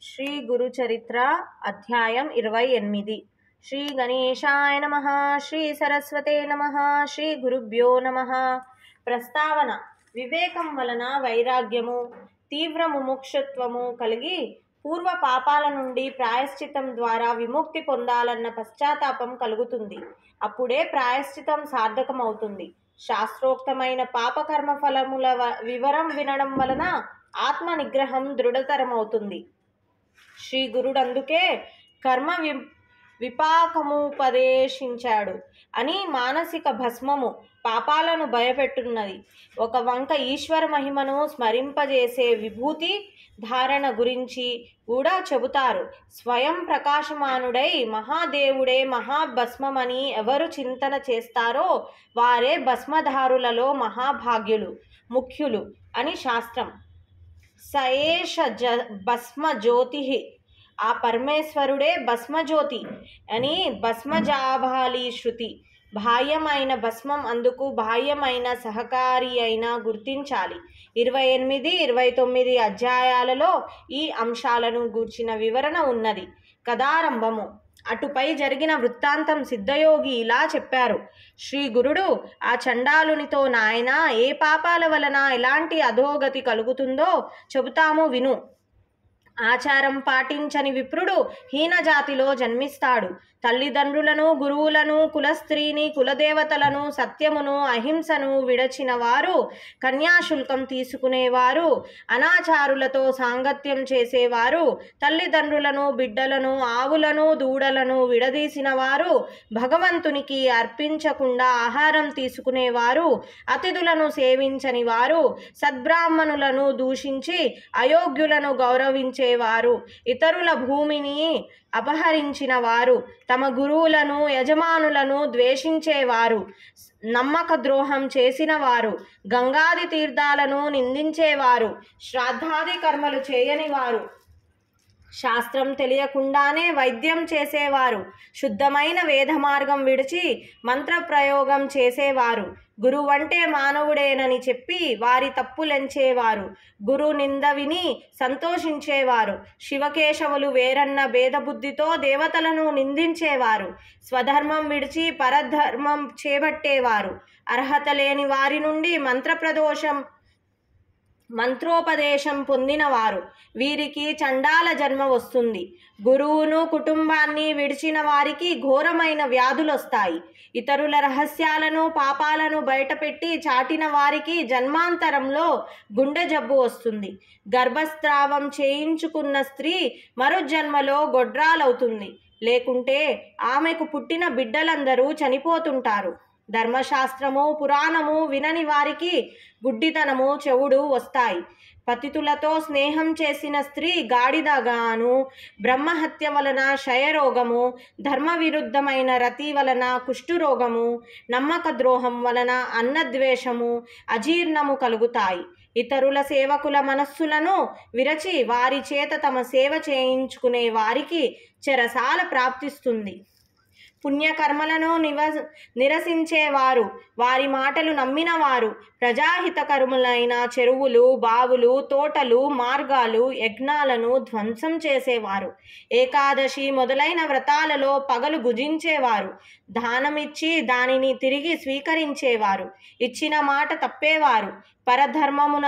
శ్రీ గురు చరిత్ర అధ్యాయం ఇరవై ఎనిమిది శ్రీ గణేశాయ నమ శ్రీ సరస్వతే నమ శ్రీ గురుభ్యో నమ ప్రస్తావన వివేకం వలన వైరాగ్యము తీవ్ర ముముక్షత్వము కలిగి పూర్వ పాపాల నుండి ప్రాయశ్చితం ద్వారా విముక్తి పొందాలన్న పశ్చాత్తాపం కలుగుతుంది అప్పుడే ప్రాయశ్చితం సార్థకమవుతుంది శాస్త్రోక్తమైన పాపకర్మ ఫలముల వ- వివరం వినడం వలన ఆత్మ నిగ్రహం దృఢతరమవుతుంది శ్రీ గురుడు అందుకే కర్మ వి విపాకముపదేశించాడు అని మానసిక భస్మము పాపాలను భయపెట్టున్నది ఒక వంక ఈశ్వర మహిమను స్మరింపజేసే విభూతి ధారణ గురించి కూడా చెబుతారు స్వయం ప్రకాశమానుడై మహాదేవుడే మహాభస్మమని ఎవరు చింతన చేస్తారో వారే భస్మధారులలో మహాభాగ్యులు ముఖ్యులు అని శాస్త్రం సయేష జ భస్మ జ్యోతి ఆ పరమేశ్వరుడే భస్మజ్యోతి అని భస్మజాభాలి శృతి బాహ్యమైన భస్మం అందుకు బాహ్యమైన సహకారి అయినా గుర్తించాలి ఇరవై ఎనిమిది ఇరవై తొమ్మిది అధ్యాయాలలో ఈ అంశాలను గూర్చిన వివరణ ఉన్నది కథారంభము అటుపై జరిగిన వృత్తాంతం సిద్ధయోగి ఇలా చెప్పారు శ్రీ గురుడు ఆ చండాలునితో నాయన ఏ పాపాల వలన ఎలాంటి అధోగతి కలుగుతుందో చెబుతాము విను ఆచారం పాటించని విప్రుడు హీనజాతిలో జన్మిస్తాడు తల్లిదండ్రులను గురువులను కులస్త్రీని కులదేవతలను సత్యమును అహింసను విడచిన వారు కన్యాశుల్కం తీసుకునేవారు అనాచారులతో సాంగత్యం చేసేవారు తల్లిదండ్రులను బిడ్డలను ఆవులను దూడలను విడదీసిన వారు భగవంతునికి అర్పించకుండా ఆహారం తీసుకునేవారు అతిథులను సేవించని వారు సద్బ్రాహ్మణులను దూషించి అయోగ్యులను గౌరవించేవారు ఇతరుల భూమిని అపహరించిన వారు తమ గురువులను యజమానులను ద్వేషించేవారు నమ్మక ద్రోహం చేసిన వారు గంగాది తీర్థాలను నిందించేవారు శ్రాద్ధాది కర్మలు చేయని వారు శాస్త్రం తెలియకుండానే వైద్యం చేసేవారు శుద్ధమైన వేద మార్గం విడిచి మంత్రప్రయోగం చేసేవారు గురువంటే మానవుడేనని చెప్పి వారి తప్పులెంచేవారు గురు నింద విని సంతోషించేవారు శివకేశవులు వేరన్న భేదబుద్ధితో దేవతలను నిందించేవారు స్వధర్మం విడిచి పరధర్మం చేపట్టేవారు అర్హత లేని వారి నుండి మంత్రప్రదోషం మంత్రోపదేశం పొందినవారు వీరికి చండాల జన్మ వస్తుంది గురువును కుటుంబాన్ని విడిచిన వారికి ఘోరమైన వ్యాధులు వస్తాయి ఇతరుల రహస్యాలను పాపాలను బయటపెట్టి చాటిన వారికి జన్మాంతరంలో గుండె జబ్బు వస్తుంది గర్భస్రావం చేయించుకున్న స్త్రీ మరో జన్మలో గొడ్రాలవుతుంది లేకుంటే ఆమెకు పుట్టిన బిడ్డలందరూ చనిపోతుంటారు ధర్మశాస్త్రము పురాణము వినని వారికి గుడ్డితనము చెవుడు వస్తాయి పతితులతో స్నేహం చేసిన స్త్రీ గాడిదగాను బ్రహ్మహత్య వలన క్షయరోగము ధర్మ విరుద్ధమైన రతి వలన కుష్ఠురోగము నమ్మక ద్రోహం వలన అన్నద్వేషము అజీర్ణము కలుగుతాయి ఇతరుల సేవకుల మనస్సులను విరచి వారి చేత తమ సేవ చేయించుకునే వారికి చెరసాల ప్రాప్తిస్తుంది పుణ్యకర్మలను నివ నిరసించేవారు వారి మాటలు నమ్మినవారు ప్రజాహితకర్ములైన చెరువులు బావులు తోటలు మార్గాలు యజ్ఞాలను ధ్వంసం చేసేవారు ఏకాదశి మొదలైన వ్రతాలలో పగలు భుజించేవారు దానమిచ్చి దానిని తిరిగి స్వీకరించేవారు ఇచ్చిన మాట తప్పేవారు పరధర్మమున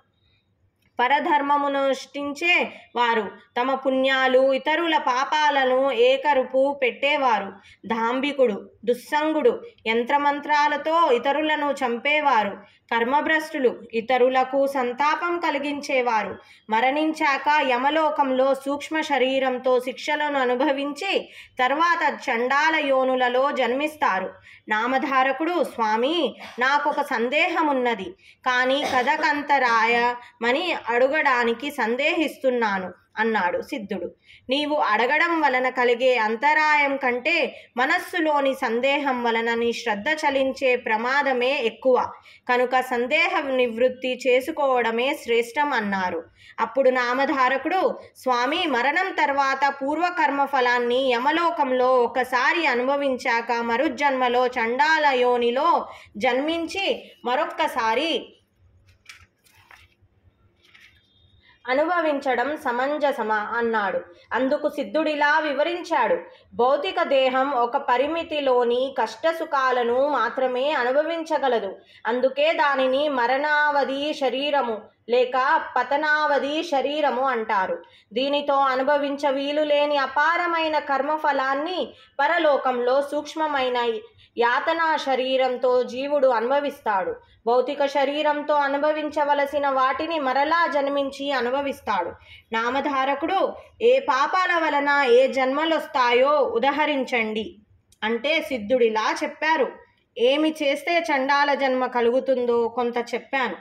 పరధర్మమును సృష్టించే వారు తమ పుణ్యాలు ఇతరుల పాపాలను ఏకరుపు పెట్టేవారు దాంభికుడు దుస్సంగుడు యంత్రమంత్రాలతో ఇతరులను చంపేవారు కర్మభ్రష్టులు ఇతరులకు సంతాపం కలిగించేవారు మరణించాక యమలోకంలో సూక్ష్మ శరీరంతో శిక్షలను అనుభవించి తర్వాత చండాల యోనులలో జన్మిస్తారు నామధారకుడు స్వామి నాకొక సందేహం ఉన్నది కానీ కథకంతరాయమని అడుగడానికి సందేహిస్తున్నాను అన్నాడు సిద్ధుడు నీవు అడగడం వలన కలిగే అంతరాయం కంటే మనస్సులోని సందేహం వలన నీ శ్రద్ధ చలించే ప్రమాదమే ఎక్కువ కనుక సందేహ నివృత్తి చేసుకోవడమే శ్రేష్టం అన్నారు అప్పుడు నామధారకుడు స్వామి మరణం తర్వాత పూర్వకర్మ ఫలాన్ని యమలోకంలో ఒకసారి అనుభవించాక మరుజన్మలో చండాల యోనిలో జన్మించి మరొక్కసారి అనుభవించడం సమంజసమా అన్నాడు అందుకు సిద్ధుడిలా వివరించాడు భౌతిక దేహం ఒక పరిమితిలోని కష్టసుఖాలను మాత్రమే అనుభవించగలదు అందుకే దానిని మరణావధి శరీరము లేక పతనావధి శరీరము అంటారు దీనితో అనుభవించ వీలు లేని అపారమైన కర్మఫలాన్ని పరలోకంలో సూక్ష్మమైన యాతనా శరీరంతో జీవుడు అనుభవిస్తాడు భౌతిక శరీరంతో అనుభవించవలసిన వాటిని మరలా జన్మించి అనుభవిస్తాడు నామధారకుడు ఏ పాపాల వలన ఏ జన్మలొస్తాయో ఉదహరించండి అంటే సిద్ధుడిలా చెప్పారు ఏమి చేస్తే చండాల జన్మ కలుగుతుందో కొంత చెప్పాను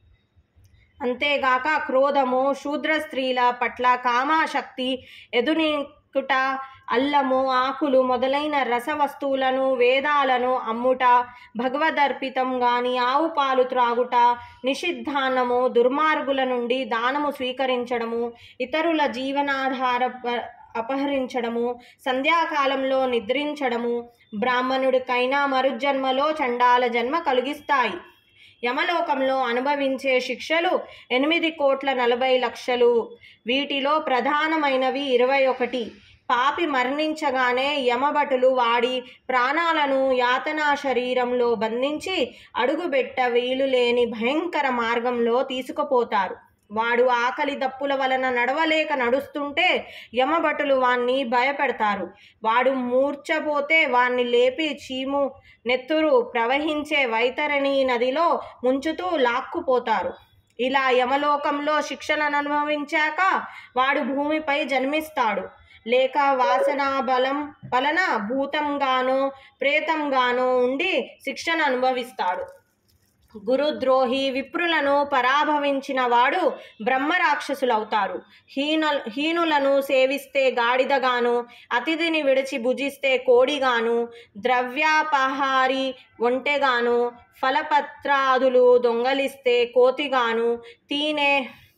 అంతేగాక క్రోధము శూద్ర స్త్రీల పట్ల కామాశక్తి ఎదునికుట అల్లము ఆకులు మొదలైన రస వస్తువులను వేదాలను అమ్ముట భగవదర్పితం గాని ఆవు పాలు త్రాగుట నిషిద్ధాన్నము దుర్మార్గుల నుండి దానము స్వీకరించడము ఇతరుల జీవనాధార ప- అపహరించడము సంధ్యాకాలంలో నిద్రించడము బ్రాహ్మణుడికైనా మరుజన్మలో చండాల జన్మ కలిగిస్తాయి యమలోకంలో అనుభవించే శిక్షలు ఎనిమిది కోట్ల నలభై లక్షలు వీటిలో ప్రధానమైనవి ఇరవై ఒకటి పాపి మరణించగానే యమభటులు వాడి ప్రాణాలను యాతనా శరీరంలో బంధించి అడుగుబెట్ట వీలు లేని భయంకర మార్గంలో తీసుకుపోతారు వాడు ఆకలి దప్పుల వలన నడవలేక నడుస్తుంటే యమభటులు వాణ్ణి భయపెడతారు వాడు మూర్చపోతే వాణ్ణి లేపి చీము నెత్తురు ప్రవహించే వైతరణి నదిలో ముంచుతూ లాక్కుపోతారు ఇలా యమలోకంలో శిక్షలను అనుభవించాక వాడు భూమిపై జన్మిస్తాడు లేక వాసనా బలం వలన భూతంగానో ప్రేతంగానో ఉండి శిక్షను అనుభవిస్తాడు గురుద్రోహి విప్రులను పరాభవించిన వాడు బ్రహ్మరాక్షసులవుతారు హీన హీనులను సేవిస్తే గాడిదగాను అతిథిని విడిచి భుజిస్తే కోడిగాను ద్రవ్యాపహారి ఒంటెగాను ఫలపత్రాదులు దొంగలిస్తే కోతిగాను తీనే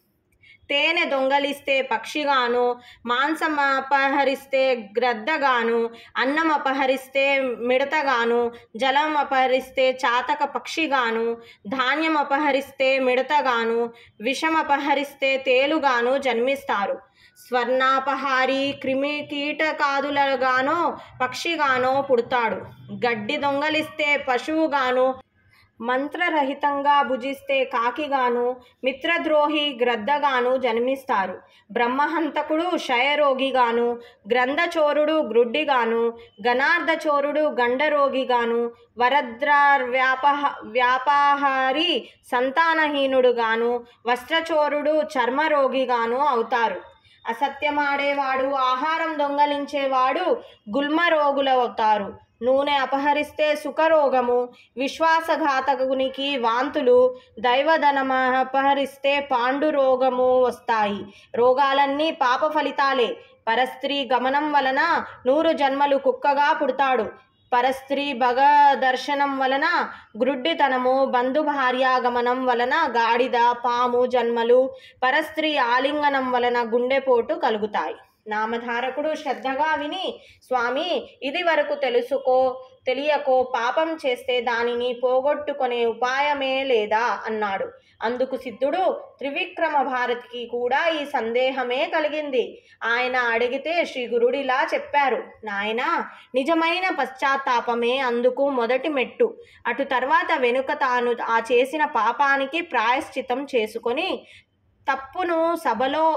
తేనె దొంగలిస్తే పక్షిగాను మాంసం అపహరిస్తే గ్రద్దగాను అన్నం అపహరిస్తే మిడతగాను జలం అపహరిస్తే చాతక పక్షిగాను ధాన్యం అపహరిస్తే మిడతగాను విషం అపహరిస్తే తేలుగాను జన్మిస్తారు స్వర్ణాపహారి క్రిమి కీటకాదులగానో పక్షిగానో పుడతాడు గడ్డి దొంగలిస్తే పశువుగాను మంత్రరహితంగా భుజిస్తే కాకిగాను మిత్రద్రోహి గ్రద్దగాను జన్మిస్తారు బ్రహ్మహంతకుడు క్షయరోగిగాను గ్రంథచోరుడు గ్రుడ్డిగాను గణార్ధచోరుడు గండరోగిగాను వరద్ర వ్యాపహ వ్యాపాహారి సంతానహీనుడుగాను వస్త్రచోరుడు చర్మరోగిగాను అవుతారు అసత్యమాడేవాడు ఆహారం దొంగలించేవాడు గుల్మరోగులవుతారు నూనె అపహరిస్తే సుఖరోగము విశ్వాసఘాతకునికి వాంతులు దైవధనం అపహరిస్తే పాండురోగము వస్తాయి రోగాలన్నీ పాప ఫలితాలే పరస్త్రీ గమనం వలన నూరు జన్మలు కుక్కగా పుడతాడు పరస్త్రీ భగ దర్శనం వలన గ్రుడ్డితనము బంధు భార్యాగమనం వలన గాడిద పాము జన్మలు పరస్త్రీ ఆలింగనం వలన గుండెపోటు కలుగుతాయి నామధారకుడు శ్రద్ధగా విని స్వామి ఇది వరకు తెలుసుకో తెలియకో పాపం చేస్తే దానిని పోగొట్టుకునే ఉపాయమే లేదా అన్నాడు అందుకు సిద్ధుడు త్రివిక్రమ భారతికి కూడా ఈ సందేహమే కలిగింది ఆయన అడిగితే శ్రీ గురుడిలా చెప్పారు నాయన నిజమైన పశ్చాత్తాపమే అందుకు మొదటి మెట్టు అటు తర్వాత వెనుక తాను ఆ చేసిన పాపానికి ప్రాయశ్చితం చేసుకొని తప్పును సభలో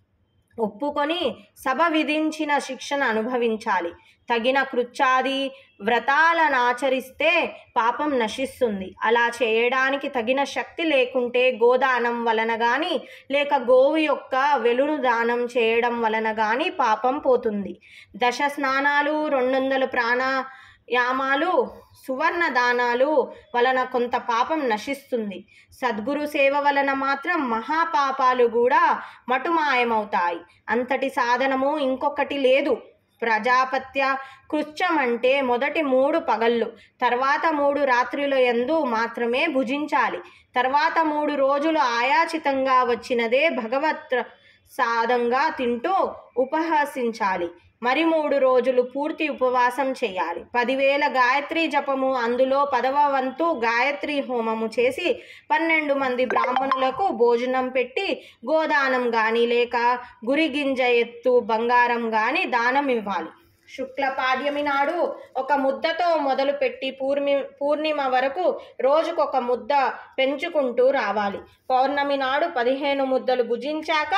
ఒప్పుకొని సభ విధించిన శిక్షను అనుభవించాలి తగిన కృత్యాది వ్రతాలను ఆచరిస్తే పాపం నశిస్తుంది అలా చేయడానికి తగిన శక్తి లేకుంటే గోదానం వలన కానీ లేక గోవు యొక్క వెలును దానం చేయడం వలన కానీ పాపం పోతుంది దశ స్నానాలు రెండు వందల ప్రాణాయామాలు సువర్ణ దానాలు వలన కొంత పాపం నశిస్తుంది సద్గురు సేవ వలన మాత్రం మహాపాపాలు కూడా మటుమాయమవుతాయి అంతటి సాధనము ఇంకొకటి లేదు ప్రజాపత్య కృత్యం అంటే మొదటి మూడు పగళ్ళు తర్వాత మూడు రాత్రుల యందు మాత్రమే భుజించాలి తర్వాత మూడు రోజులు ఆయాచితంగా వచ్చినదే భగవత్ సాదంగా తింటూ ఉపహసించాలి మరి మూడు రోజులు పూర్తి ఉపవాసం చేయాలి పదివేల గాయత్రి జపము అందులో పదవ వంతు గాయత్రి హోమము చేసి పన్నెండు మంది బ్రాహ్మణులకు భోజనం పెట్టి గోదానం కానీ లేక గురిగింజ ఎత్తు బంగారం కానీ దానం ఇవ్వాలి శుక్ల పాడ్యమి నాడు ఒక ముద్దతో మొదలుపెట్టి పూర్ణి పూర్ణిమ వరకు రోజుకొక ముద్ద పెంచుకుంటూ రావాలి పౌర్ణమి నాడు పదిహేను ముద్దలు భుజించాక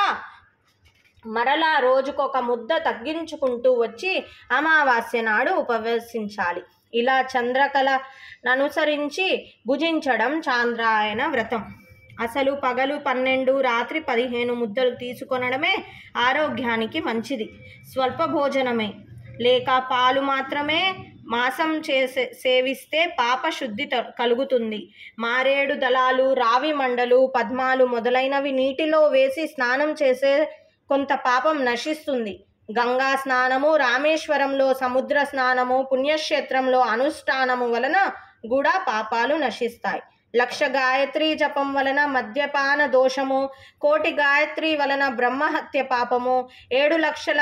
మరలా రోజుకొక ముద్ద తగ్గించుకుంటూ వచ్చి అమావాస్య నాడు ఉపవసించాలి ఇలా చంద్రకళను అనుసరించి భుజించడం చాంద్రాయణ వ్రతం అసలు పగలు పన్నెండు రాత్రి పదిహేను ముద్దలు తీసుకొనడమే ఆరోగ్యానికి మంచిది స్వల్ప భోజనమే లేక పాలు మాత్రమే మాసం చేసే సేవిస్తే పాప శుద్ధి త- కలుగుతుంది మారేడు దళాలు రావి మండలు పద్మాలు మొదలైనవి నీటిలో వేసి స్నానం చేసే కొంత పాపం నశిస్తుంది గంగా స్నానము రామేశ్వరంలో సముద్ర స్నానము పుణ్యక్షేత్రంలో అనుష్ఠానము వలన కూడా పాపాలు నశిస్తాయి లక్ష గాయత్రి జపం వలన మద్యపాన దోషము కోటి గాయత్రి వలన బ్రహ్మహత్య పాపము ఏడు లక్షల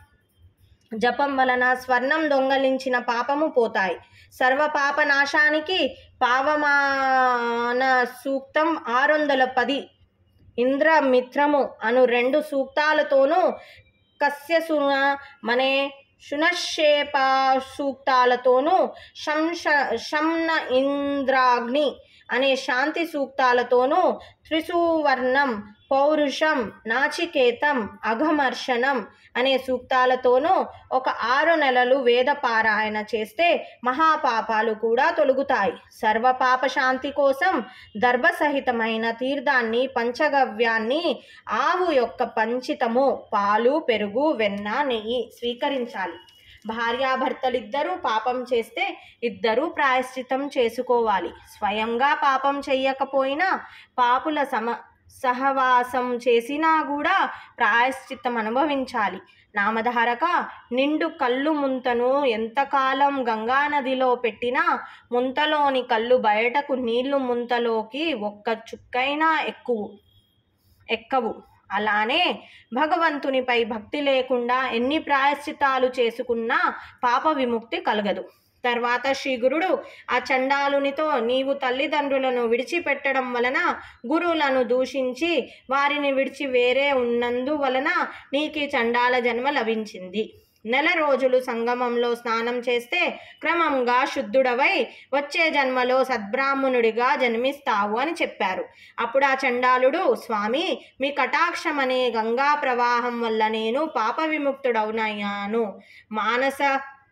జపం వలన స్వర్ణం దొంగలించిన పాపము పోతాయి సర్వ పాప నాశానికి పావమాన సూక్తం ఆరు వందల పది ఇంద్రమిత్రము అను రెండు సూక్తాలతోనూ కస్యసున మనే శునశేప సూక్తాలతోనూ శంష శంన ఇంద్రాగ్ని అనే శాంతి సూక్తాలతోనూ త్రిసువర్ణం పౌరుషం నాచికేతం అఘమర్షణం అనే సూక్తాలతోనూ ఒక ఆరు నెలలు వేద పారాయణ చేస్తే మహాపాపాలు కూడా తొలగుతాయి సర్వ పాప శాంతి కోసం దర్భసహితమైన తీర్థాన్ని పంచగవ్యాన్ని ఆవు యొక్క పంచితము పాలు పెరుగు వెన్న నెయ్యి స్వీకరించాలి భార్యాభర్తలిద్దరూ పాపం చేస్తే ఇద్దరూ ప్రాయశ్చితం చేసుకోవాలి స్వయంగా పాపం చెయ్యకపోయినా పాపుల సమ సహవాసం చేసినా కూడా ప్రాయశ్చిత్తం అనుభవించాలి నామధారక నిండు కళ్ళు ముంతను ఎంతకాలం గంగా నదిలో పెట్టినా ముంతలోని కళ్ళు బయటకు నీళ్లు ముంతలోకి ఒక్క చుక్కైనా ఎక్కువ ఎక్కవు అలానే భగవంతునిపై భక్తి లేకుండా ఎన్ని ప్రాయశ్చితాలు చేసుకున్నా పాప విముక్తి కలగదు తర్వాత శ్రీగురుడు ఆ చండాలునితో నీవు తల్లిదండ్రులను విడిచిపెట్టడం వలన గురువులను దూషించి వారిని విడిచి వేరే ఉన్నందువలన నీకు ఈ చండాల జన్మ లభించింది నెల రోజులు సంగమంలో స్నానం చేస్తే క్రమంగా శుద్ధుడవై వచ్చే జన్మలో సద్బ్రాహ్మణుడిగా జన్మిస్తావు అని చెప్పారు అప్పుడు ఆ చండాలుడు స్వామి మీ కటాక్షం అనే గంగా ప్రవాహం వల్ల నేను పాప విముక్తుడవునయ్యాను మానస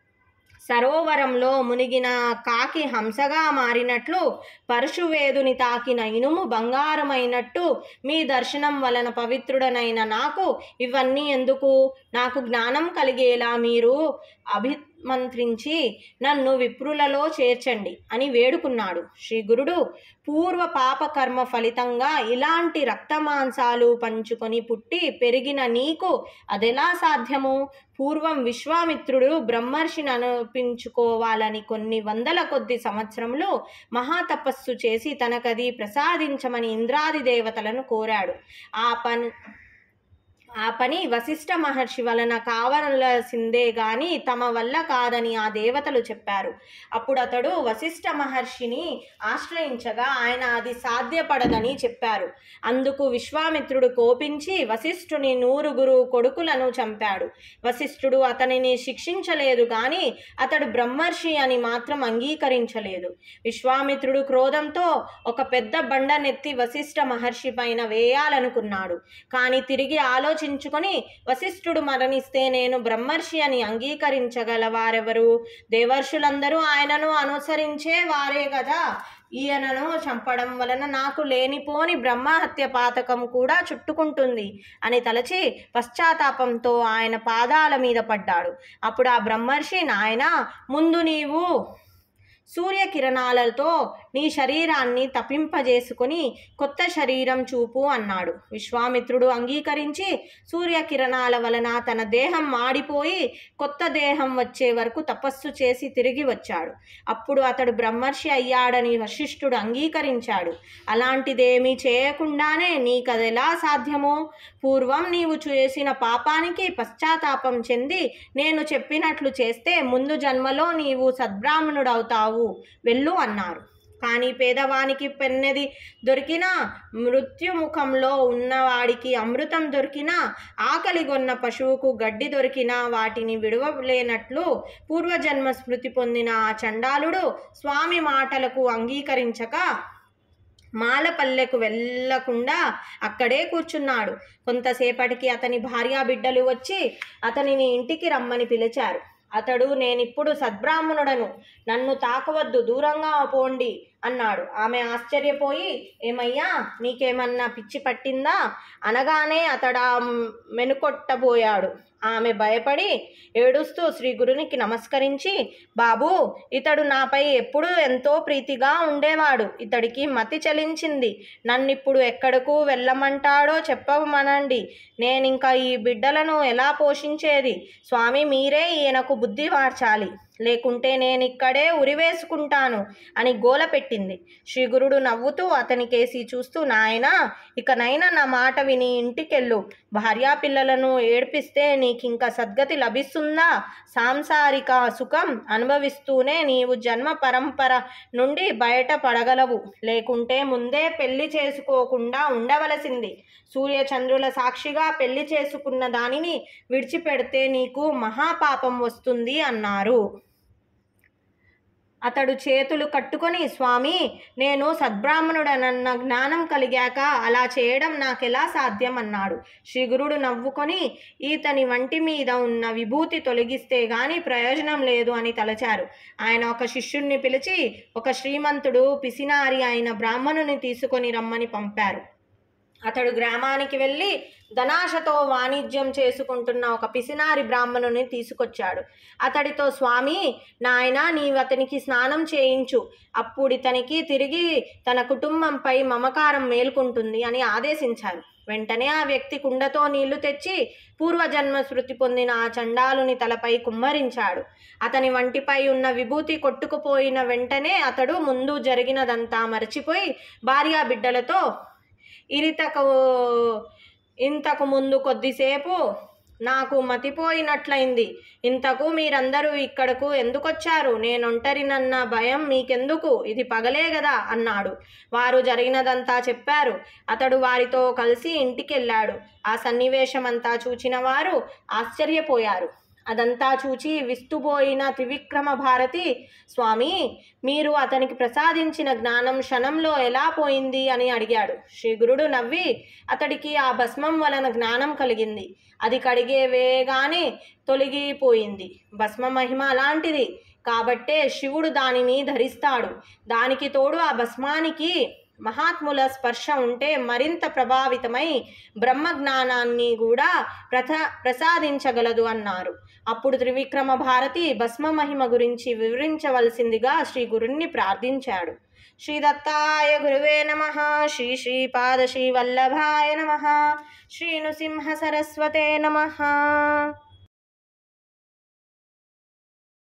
సరోవరంలో మునిగిన కాకి హంసగా మారినట్లు పరశువేదుని తాకిన ఇనుము బంగారమైనట్టు మీ దర్శనం వలన పవిత్రుడనైన నాకు ఇవన్నీ ఎందుకు నాకు జ్ఞానం కలిగేలా మీరు అభిమంత్రించి నన్ను విప్రులలో చేర్చండి అని వేడుకున్నాడు శ్రీ గురుడు పూర్వ పాప కర్మ ఫలితంగా ఇలాంటి రక్తమాంసాలు పంచుకొని పుట్టి పెరిగిన నీకు అదెలా సాధ్యము పూర్వం విశ్వామిత్రుడు బ్రహ్మర్షిని అనిపించుకోవాలని కొన్ని వందల కొద్ది సంవత్సరములు మహాతపస్సు చేసి తనకది ప్రసాదించమని ఇంద్రాది దేవతలను కోరాడు ఆ పని ఆ పని వశిష్ఠ మహర్షి వలన కావలసిందే గాని తమ వల్ల కాదని ఆ దేవతలు చెప్పారు అప్పుడు అతడు వశిష్ఠ మహర్షిని ఆశ్రయించగా ఆయన అది సాధ్యపడదని చెప్పారు అందుకు విశ్వామిత్రుడు కోపించి వశిష్ఠుని నూరుగురు కొడుకులను చంపాడు వశిష్ఠుడు అతనిని శిక్షించలేదు గాని అతడు బ్రహ్మర్షి అని మాత్రం అంగీకరించలేదు విశ్వామిత్రుడు క్రోధంతో ఒక పెద్ద బండనెత్తి వశిష్ఠ మహర్షి పైన వేయాలనుకున్నాడు కానీ తిరిగి ఆలోచించుకొని వశిష్ఠుడు మరణిస్తే నేను బ్రహ్మర్షి అని అంగీకరించగల వారెవరు దేవర్షులందరూ ఆయనను అనుసరించే వారే కదా ఈయనను చంపడం వలన నాకు లేనిపోని బ్రహ్మహత్య పాతకం కూడా చుట్టుకుంటుంది అని తలచి పశ్చాత్తాపంతో ఆయన పాదాల మీద పడ్డాడు అప్పుడు ఆ బ్రహ్మర్షి నాయన ముందు నీవు సూర్యకిరణాలతో నీ శరీరాన్ని తపింపజేసుకుని కొత్త శరీరం చూపు అన్నాడు విశ్వామిత్రుడు అంగీకరించి సూర్యకిరణాల వలన తన దేహం మాడిపోయి కొత్త దేహం వచ్చే వరకు తపస్సు చేసి తిరిగి వచ్చాడు అప్పుడు అతడు బ్రహ్మర్షి అయ్యాడని వశిష్ఠుడు అంగీకరించాడు అలాంటిదేమీ చేయకుండానే నీకదెలా సాధ్యమో పూర్వం నీవు చేసిన పాపానికి పశ్చాత్తాపం చెంది నేను చెప్పినట్లు చేస్తే ముందు జన్మలో నీవు సద్బ్రాహ్మణుడవుతావు వెళ్ళు అన్నారు కానీ పేదవానికి పెన్నెది దొరికినా మృత్యుముఖంలో ఉన్నవాడికి అమృతం దొరికినా ఆకలిగొన్న పశువుకు గడ్డి దొరికినా వాటిని విడవలేనట్లు పూర్వజన్మ స్మృతి పొందిన ఆ చండాలుడు స్వామి మాటలకు అంగీకరించక మాలపల్లెకు వెళ్ళకుండా అక్కడే కూర్చున్నాడు కొంతసేపటికి అతని భార్యా బిడ్డలు వచ్చి అతనిని ఇంటికి రమ్మని పిలిచారు అతడు నేనిప్పుడు సద్బ్రాహ్మణుడను నన్ను తాకవద్దు దూరంగా పోండి అన్నాడు ఆమె ఆశ్చర్యపోయి ఏమయ్యా నీకేమన్నా పిచ్చి పట్టిందా అనగానే అతడా మెనుకొట్టబోయాడు ఆమె భయపడి ఏడుస్తూ శ్రీ గురునికి నమస్కరించి బాబు ఇతడు నాపై ఎప్పుడూ ఎంతో ప్రీతిగా ఉండేవాడు ఇతడికి మతి చలించింది నన్నిప్పుడు ఎక్కడకు వెళ్ళమంటాడో చెప్పమనండి నేనింక ఈ బిడ్డలను ఎలా పోషించేది స్వామి మీరే ఈయనకు బుద్ధి మార్చాలి లేకుంటే నేను ఇక్కడే ఉరివేసుకుంటాను అని గోల పెట్టింది శ్రీ గురుడు నవ్వుతూ అతని కేసి చూస్తూ నాయనా ఇకనైనా నా మాట విని ఇంటికెళ్ళు భార్యా పిల్లలను ఏడ్పిస్తే నీకింక సద్గతి లభిస్తుందా సాంసారిక సుఖం అనుభవిస్తూనే నీవు జన్మ పరంపర నుండి బయట పడగలవు లేకుంటే ముందే పెళ్లి చేసుకోకుండా ఉండవలసింది సూర్యచంద్రుల సాక్షిగా పెళ్లి చేసుకున్న దానిని విడిచిపెడితే నీకు మహాపాపం వస్తుంది అన్నారు అతడు చేతులు కట్టుకొని స్వామి నేను సద్బ్రాహ్మణుడనన్న జ్ఞానం కలిగాక అలా చేయడం నాకెలా సాధ్యం అన్నాడు శ్రీ గురుడు నవ్వుకొని ఈతని వంటి మీద ఉన్న విభూతి తొలగిస్తే గాని ప్రయోజనం లేదు అని తలచారు ఆయన ఒక శిష్యుణ్ణి పిలిచి ఒక శ్రీమంతుడు పిసినారి అయిన బ్రాహ్మణుని తీసుకొని రమ్మని పంపారు అతడు గ్రామానికి వెళ్ళి ధనాశతో వాణిజ్యం చేసుకుంటున్న ఒక పిసినారి బ్రాహ్మణుని తీసుకొచ్చాడు అతడితో స్వామి నాయన నీవు అతనికి స్నానం చేయించు అప్పుడు ఇతనికి తిరిగి తన కుటుంబంపై మమకారం మేల్కొంటుంది అని ఆదేశించారు వెంటనే ఆ వ్యక్తి కుండతో నీళ్లు తెచ్చి పూర్వజన్మ స్మృతి పొందిన ఆ చండాలుని తలపై కుమ్మరించాడు అతని వంటిపై ఉన్న విభూతి కొట్టుకుపోయిన వెంటనే అతడు ముందు జరిగినదంతా మరచిపోయి భార్యా బిడ్డలతో ఇరితకు ఇంతకు ముందు కొద్దిసేపు నాకు మతిపోయినట్లయింది ఇంతకు మీరందరూ ఇక్కడకు ఎందుకొచ్చారు నేనొంటరినన్న భయం మీకెందుకు ఇది పగలే గదా అన్నాడు వారు జరిగినదంతా చెప్పారు అతడు వారితో కలిసి ఇంటికెళ్ళాడు ఆ సన్నివేశమంతా చూచిన వారు ఆశ్చర్యపోయారు అదంతా చూచి విస్తుపోయిన త్రివిక్రమ భారతి స్వామి మీరు అతనికి ప్రసాదించిన జ్ఞానం క్షణంలో ఎలా పోయింది అని అడిగాడు శ్రీ గురుడు నవ్వి అతడికి ఆ భస్మం వలన జ్ఞానం కలిగింది అది కడిగే వేగానే తొలగిపోయింది భస్మ మహిమ అలాంటిది కాబట్టే శివుడు దానిని ధరిస్తాడు దానికి తోడు ఆ భస్మానికి మహాత్ముల స్పర్శ ఉంటే మరింత ప్రభావితమై బ్రహ్మ జ్ఞానాన్ని కూడా ప్రథ ప్రసాదించగలదు అన్నారు అప్పుడు త్రివిక్రమ భారతి భస్మ మహిమ గురించి వివరించవలసిందిగా శ్రీ గురుణ్ణి ప్రార్థించాడు శ్రీ దత్తాయ గురువే నమ శ్రీ శ్రీపాద శ్రీ వల్లభాయ నమ శ్రీ నృసింహ సరస్వతే నమ